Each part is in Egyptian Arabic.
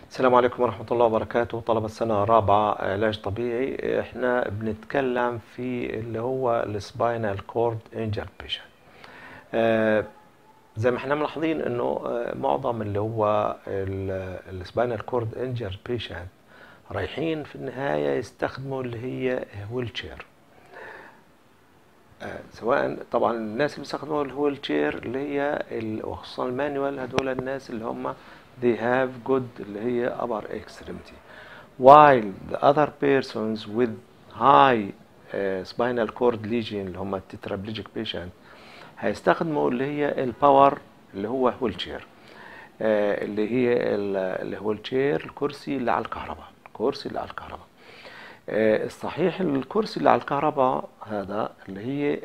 السلام عليكم ورحمة الله وبركاته طلبة السنة الرابعة علاج طبيعي احنا بنتكلم في اللي هو السباينال كورد انجر بيشن زي ما احنا ملاحظين انه آه، معظم اللي هو السباينال كورد انجر بيشن رايحين في النهاية يستخدموا اللي هي ويل تشير سواء طبعا الناس اللي بيستخدموا الويل تشير اللي هي ال- وخصوصا المانيوال هدول الناس اللي هم they have good اللي هي upper extremity while the other persons with high uh, spinal cord lesion اللي هم tetraplegic patient هيستخدموا اللي هي الباور اللي هو ويل تشير اللي هي ال- اللي هو التشير الكرسي اللي على الكهرباء الكرسي اللي على الكهرباء آه، الصحيح الكرسي اللي على الكهرباء هذا اللي هي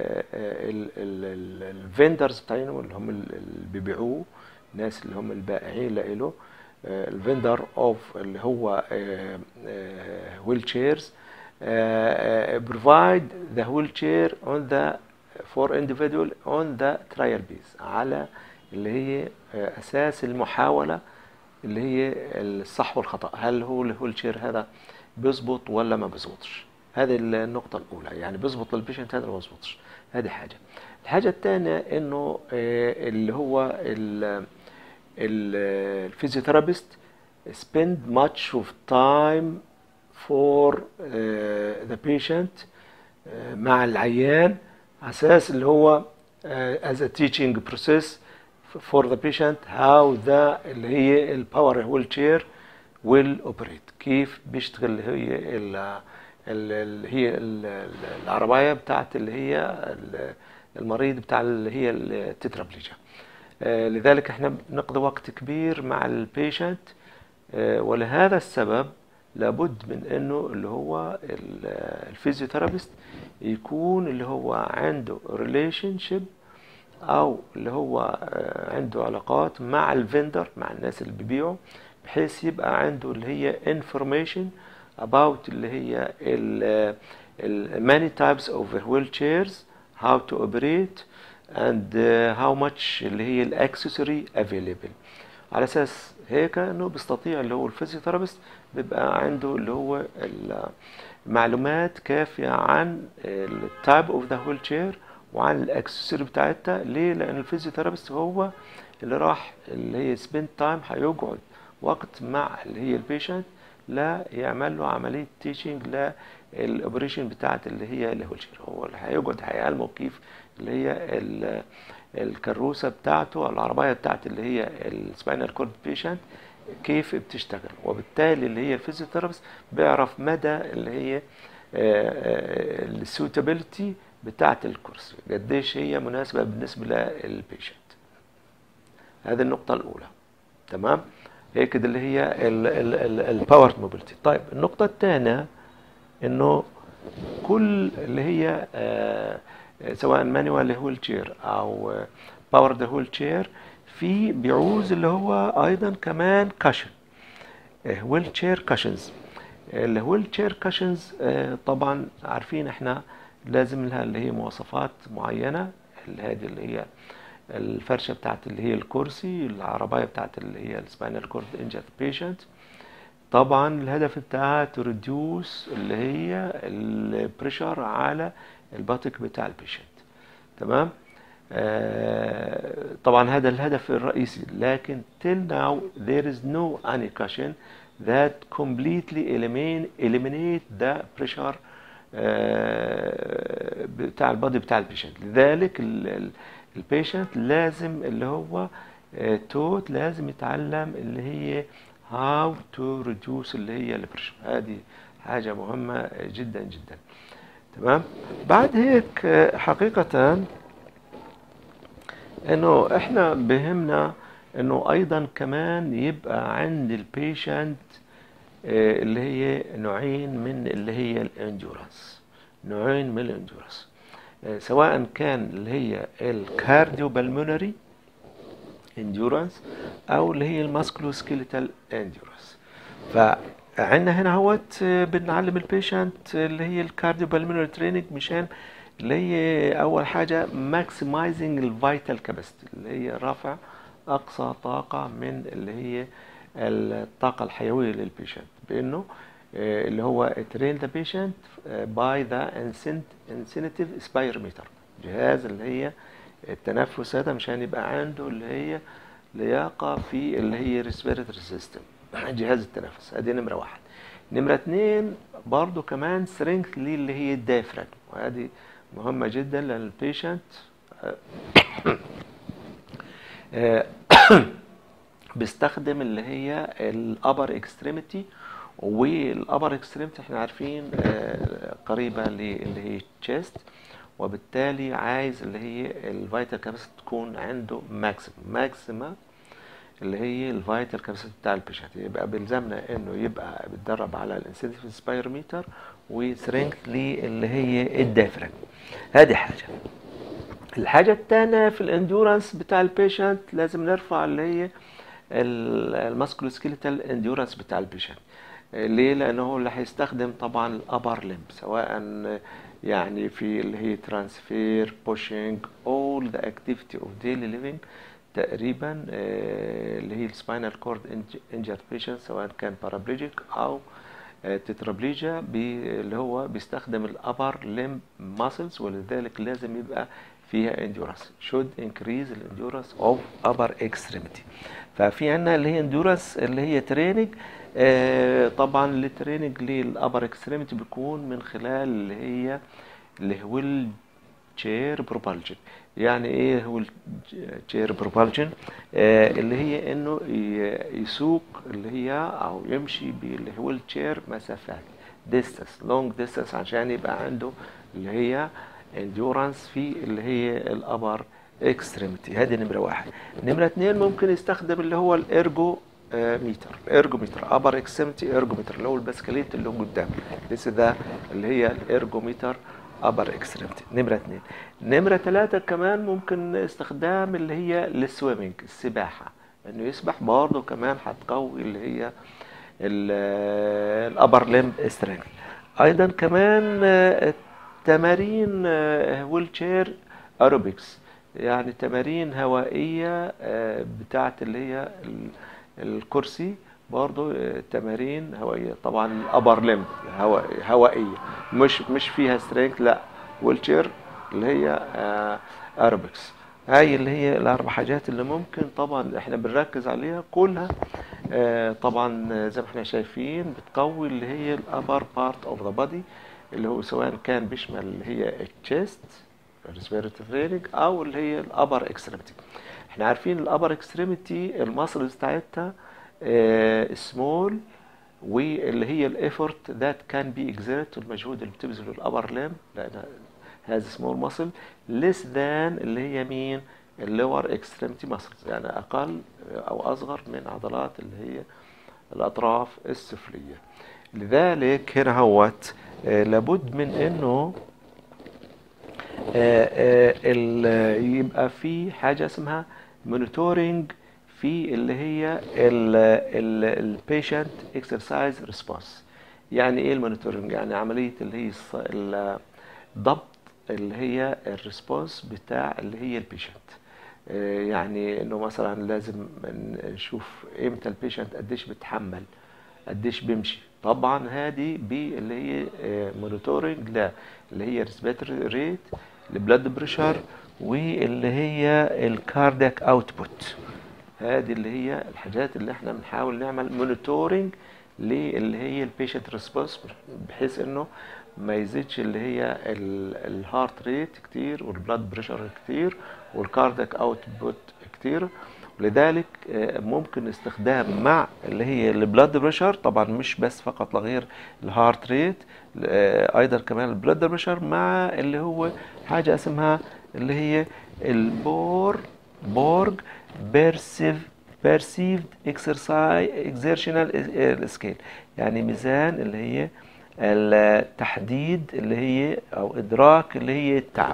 الفندرز بتاعينه اللي هم ال- اللي بيبيعوه الناس اللي هم البائعين له الفندر اوف اللي هو ويل تشيرز provide the wheelchair on the for individual on the trial base على اللي هي آه، اساس المحاوله اللي هي الصح والخطا هل هو الويل تشير هذا بيظبط ولا ما بيظبطش هذه النقطه الاولى يعني بيظبط للبيشنت هذا ولا ما بيظبطش هذه حاجه الحاجه الثانيه انه آه، اللي هو ال- ال- الفيزيوثيرابيست spend much of time for uh, the patient uh, مع العيان على اساس اللي هو uh, as a teaching process for the patient how the اللي هي الباور ويل تشير will operate كيف بيشتغل اللي هي ال ال- اللي هي ال- ال- العربية بتاعت اللي هي ال- المريض بتاع اللي هي التترابليجيا آه، لذلك احنا بنقضي وقت كبير مع البيشنت ولهذا السبب لابد من انه اللي هو ال- الفيزيوثيرابيست يكون اللي هو عنده ريليشن شيب او اللي هو آه، عنده علاقات مع الفندر مع الناس اللي بيبيعوا بحيث يبقى عنده اللي هي information about اللي هي ال ال many types of wheelchairs how to operate and uh, how much اللي هي الاكسسوري available على اساس هيك انه بيستطيع اللي هو الفيزيوثيرابيست بيبقى عنده اللي هو ال- معلومات كافيه عن التايب اوف ذا ويل تشير وعن الاكسسوري بتاعتها ليه لان الفيزيوثيرابيست هو اللي راح اللي هي سبند تايم هيقعد وقت مع اللي هي البيشنت لا يعمل له عمليه تيشنج للاوبريشن بتاعت اللي هي الويل تشير هو اللي هيقعد هيعلمه كيف اللي هي ال- الكروسه بتاعته أو العربيه بتاعت اللي هي السباينال كورد بيشنت كيف بتشتغل وبالتالي اللي هي الفيزيوثيرابيست بيعرف مدى اللي هي السوتابيلتي بتاعت الكرسي قديش هي مناسبه بالنسبه للبيشنت هذه النقطه الاولى تمام هي كده اللي هي الباور موبيلتي طيب النقطه الثانيه انه كل اللي هي آه، سواء مانوال ويل تشير او باور ويل تشير في بيعوز اللي هو ايضا كمان كاشن ويل تشير كاشنز الويل تشير كاشنز طبعا عارفين احنا لازم لها اللي هي مواصفات معينه اللي هذه اللي هي الفرشه بتاعت اللي هي الكرسي العربيه بتاعت اللي هي السباينال كورد انجر بيشنت طبعا الهدف بتاعها تريديوس اللي هي البريشر على الباتك بتاع البيشنت تمام آه طبعا هذا الهدف الرئيسي لكن till now there is no any cushion that completely eliminate, eliminate the pressure آه بتاع البادي بتاع البيشنت لذلك البيشنت لازم اللي هو آه توت لازم يتعلم اللي هي how to reduce اللي هي البريشر هذه حاجة مهمة جدا جدا تمام بعد هيك آه، حقيقة انه احنا بهمنا انه ايضا كمان يبقى عند البيشنت اللي هي نوعين من اللي هي الاندورانس نوعين من الاندورانس آه، سواء كان اللي هي الكارديو بالمونري اندورانس او اللي هي الماسكلو سكيليتال اندورانس فعندنا هنا هوت آه، بنعلم البيشنت اللي هي الكارديو بالمونري تريننج مشان اللي هي اول حاجه ماكسمايزنج الفيتال كاباسيتي اللي هي رفع اقصى طاقه من اللي هي الطاقه الحيويه للبيشنت بانه آه، اللي هو train the patient آه، by the incent- incentive spirometer جهاز اللي هي التنفس هذا مشان يبقى عنده اللي هي لياقة في اللي هي respiratory system جهاز التنفس ادي نمرة واحد نمرة اتنين برضو كمان strength ليه اللي هي الدايفراجم وهذه مهمة جدا للبيشنت بيستخدم اللي هي الابر اكستريميتي والابر اكستريميتي احنا عارفين آه، قريبه للي هي التشيست وبالتالي عايز اللي هي الفيتال كاباسيتي تكون عنده ماكسيمم ماكسيمم اللي هي الفيتال كاباسيتي بتاع البيشنت يبقى بيلزمنا انه يبقى بيتدرب على الانسيدنت سبايروميتر وسترينث اللي هي الدافرنج هذه حاجه الحاجة التانية في الاندورانس بتاع البيشنت لازم نرفع اللي هي الماسكولوسكيليتال اندورانس بتاع البيشنت ليه؟ لأنه هو اللي هيستخدم طبعا الأبر لمب سواء يعني في اللي هي ترانسفير بوشنج all the activity of daily living تقريبا آه، اللي هي السباينال كورد انجرد بيشنت سواء كان بارابليجيك أو تترابليجيا اللي هو بيستخدم الابر ليمب ماسلز ولذلك لازم يبقى فيها endurance should increase endurance of upper extremity ففي عندنا اللي هي endurance اللي هي تريننج طبعا التريننج للابر اكستريميتي بيكون من خلال اللي هي اللي هو التشير بروبالجن يعني ايه هو التشير بروبالجن آه اللي هي انه ي- يسوق اللي هي او يمشي باللي هو التشير مسافات ديستنس لونج ديستنس عشان يبقى عنده اللي هي endurance في اللي هي الابر اكستريميتي هذه نمره واحد نمره اثنين ممكن يستخدم اللي هو الارجو آه، ميتر ارجومتر ابر اكستريميتي ارجومتر اللي هو البسكليت اللي هو قدام لسه ده اللي هي الارجومتر ابر اكستريميتي نمره اثنين نمره ثلاثه كمان ممكن استخدام اللي هي السويمنج السباحه انه يسبح برضه كمان هتقوي اللي هي الابر ليمب سترينث ايضا كمان آه، تمارين ويل شير اروبكس يعني تمارين هوائيه آه، بتاعت اللي هي ال- الكرسي برضو آه، تمارين هوائيه طبعا الابر ليمب هوائيه مش مش فيها سترينث لا ويل شير اللي هي اروبكس هاي اللي هي الاربع حاجات اللي ممكن طبعا احنا بنركز عليها كلها آه، طبعا آه، زي ما احنا شايفين بتقوي اللي هي الابر بارت اوف ذا بودي اللي هو سواء كان بيشمل اللي هي التشيست ريسبيرتيف تريننج او اللي هي الابر اكستريميتي احنا عارفين الابر اكستريميتي الماسلز بتاعتها سمول واللي هي الايفورت ذات كان بي اكزيرت المجهود اللي بتبذله الابر ليم لان هذا سمول ماسل ليس ذان اللي هي مين اللور اكستريميتي ماسلز يعني اقل او اصغر من عضلات اللي هي الاطراف السفليه لذلك هنا هوت آه، لابد من انه آه، آه، ال- يبقى في حاجه اسمها مونيتورنج في اللي هي البيشنت اكسرسايز ريسبونس يعني ايه المونيتورنج يعني عمليه اللي هي الص- ال- ضبط اللي هي الريسبونس بتاع اللي هي البيشنت يعني انه مثلا لازم نشوف امتى البيشنت قديش بيتحمل قديش بيمشي طبعا هذه باللي هي مونيتورنج لا اللي هي ريسبيرتوري ريت البلاد بريشر واللي هي الكاردياك اوتبوت هذه اللي هي الحاجات اللي احنا بنحاول نعمل مونيتورنج للي هي البيشنت ريسبونس بحيث انه ما يزيدش اللي هي الهارت ريت كتير والبلاد بريشر كتير والكاردياك اوتبوت كتير ولذلك آه، ممكن استخدام مع اللي هي البلاد بريشر طبعا مش بس فقط لغير الهارت ريت آه، ايضا كمان البلاد بريشر مع اللي هو حاجه اسمها اللي هي البور بورج بيرسيف perceived exercise exertional scale يعني ميزان اللي هي التحديد اللي هي او ادراك اللي هي التعب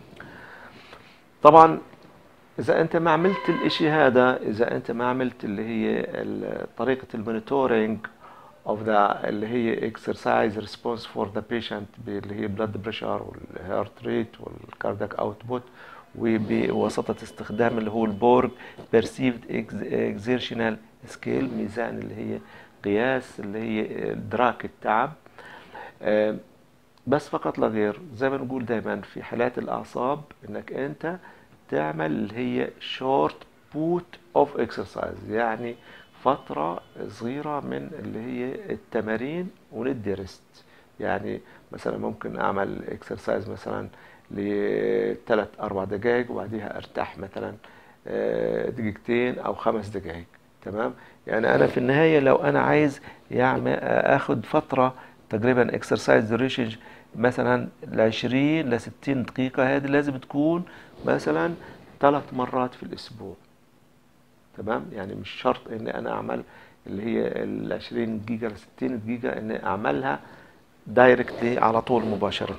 طبعا اذا انت ما عملت الاشي هذا اذا انت ما عملت اللي هي ال- طريقه المونيتورنج اوف ذا اللي هي اكسرسايز ريسبونس فور ذا بيشنت اللي هي بلاد بريشر والهارت ريت والكاردياك اوتبوت وبواسطه استخدام اللي هو البورج بيرسيفد اكزيرشنال سكيل ميزان اللي هي قياس اللي هي ادراك التعب آه، بس فقط لا غير زي ما نقول دايما في حالات الاعصاب انك انت تعمل اللي هي شورت بوت اوف اكسرسايز يعني فترة صغيرة من اللي هي التمارين وندي ريست يعني مثلا ممكن اعمل اكسرسايز مثلا لثلاث اربع دقائق وبعديها ارتاح مثلا آه، دقيقتين او خمس دقائق تمام يعني انا في النهايه لو انا عايز يعني اخد فتره تقريبا اكسرسايز دوريشن مثلا ل 20 ل 60 دقيقه هذه لازم تكون مثلا ثلاث مرات في الاسبوع تمام يعني مش شرط ان انا اعمل اللي هي ال 20 دقيقه ل 60 دقيقه ان اعملها دايركتلي على طول مباشره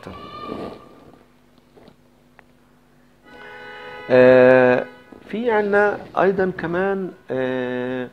آه في عنا ايضا كمان آه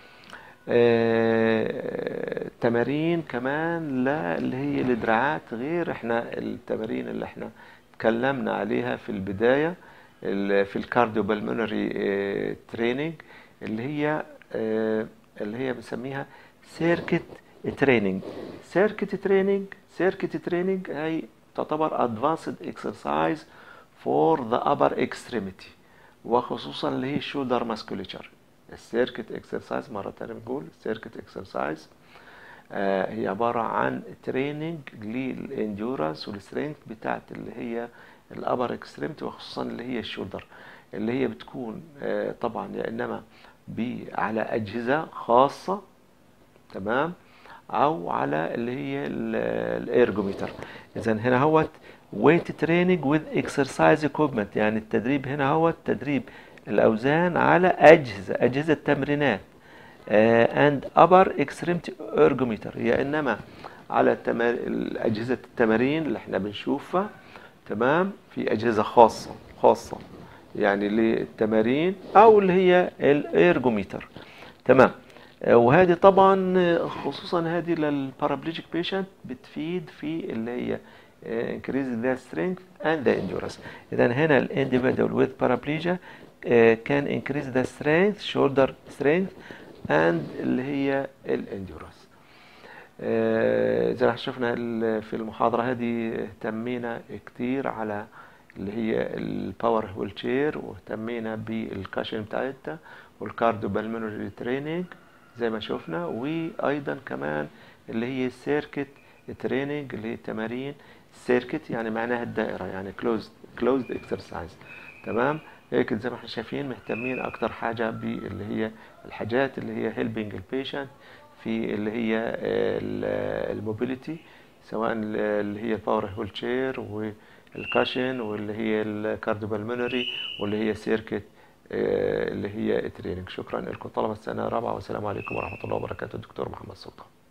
آه تمارين كمان لا اللي هي الدراعات غير احنا التمارين اللي احنا اتكلمنا عليها في البدايه ال- في الكارديو بالمونري تريننج اللي هي آه اللي هي بنسميها سيركت تريننج سيركت تريننج سيركت تريننج هي تعتبر ادفانسد اكسرسايز فور ذا upper extremity وخصوصا اللي هي الشولدر ماسكوليتشر السيركت اكسرسايز مرة تانية بنقول سيركت اكسرسايز هي عبارة عن تريننج للانديورنس والسترينث بتاعت اللي هي الابر اكستريمتي وخصوصا اللي هي الشولدر اللي هي بتكون آه، طبعا يا انما ب- على اجهزة خاصة تمام او على اللي هي ال- الارجوميتر اذا هنا هو ويت تريننج وذ اكسرسايز equipment يعني التدريب هنا هو تدريب الاوزان على اجهزه اجهزه تمرينات اند ابر اكستريمتي ergometer هي انما على التمار... اجهزه التمارين اللي احنا بنشوفها تمام في اجهزه خاصه خاصه يعني للتمارين او اللي هي الايرجوميتر تمام آه، وهذه طبعا آه، خصوصا هذه للبارابليجيك بيشنت بتفيد في اللي هي آه، increase the strength and the endurance اذا هنا ال individual with paraplegia آه، can increase the strength shoulder strength and اللي هي الانديورنس آه، زي ما احنا شفنا ال- في المحاضرة هذه اهتمينا كتير على اللي هي الباور ويلشير واهتمينا بالكاشن بتاعتها والكارديو بالمونري تريننج زي ما شفنا وايضا كمان اللي هي السيركت تريننج اللي هي التمارين سيركت يعني معناها الدائرة يعني كلوزد كلوزد اكسرسايز تمام هيك زي ما احنا شايفين مهتمين اكتر حاجة باللي هي الحاجات اللي هي هيلبينج البيشنت في اللي هي الموبيليتي سواء اللي هي الباور ويل تشير والكاشن واللي هي الكارديوبالمونري واللي هي سيركت اللي هي تريننج شكرا لكم طلبة السنة الرابعة والسلام عليكم ورحمة الله وبركاته الدكتور محمد سلطان